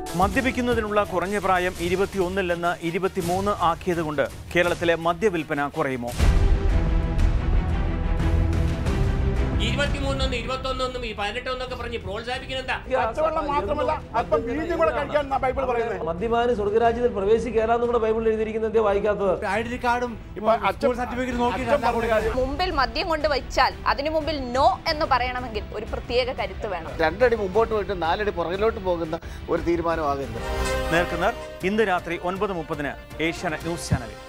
മദ്യപിക്കുന്നതിനുള്ള കുറഞ്ഞ പ്രായം ഇരുപത്തിയൊന്നിൽ നിന്ന് ഇരുപത്തിമൂന്ന് ആക്കിയതുകൊണ്ട് കേരളത്തിലെ മദ്യവിൽപ്പന കുറയുമോ ഇരുപത്തിമൂന്നൊന്നും ഇരുപത്തൊന്നൊന്നും ഈ പതിനെട്ടൊന്നൊക്കെ പറഞ്ഞ് പ്രോത്സാഹിപ്പിക്കുന്നെന്താ പച്ചവെള്ളം മാത്രമല്ല അല്പം വീഞ്ഞും കൂടെ കഴിക്കാൻ എന്നാ ബൈബിൾ പറയുന്നത് മദ്യപാന് സ്വർഗരാജ്യത്തിൽ പ്രവേശിക്കാനെന്നും കൂടെ ബൈബിളിൽ എഴുതിയിരിക്കുന്നത് എന്തേ വായിക്കാത്തത് ഐഡന്റി കാർഡും ഇപ്പൊ അച്ഛൻ സർട്ടിഫിക്കറ്റ് അച്ഛൻ പറഞ്ഞ കാര്യം. മുമ്പിൽ മദ്യം കൊണ്ട് വെച്ചാൽ അതിനു മുമ്പിൽ നോ എന്ന് പറയണമെങ്കിൽ ഒരു പ്രത്യേക കരുത്ത് വേണം രണ്ടടി മുമ്പോട്ട് പോയിട്ട് നാലടി പുറകിലോട്ട് പോകുന്ന ഒരു തീരുമാനമാകരുത് നേർക്കുനേർ ഇന്ന് രാത്രി ഒൻപത് മുപ്പതിന് ഏഷ്യാനെറ്റ് ന്യൂസ് ചാനലിൽ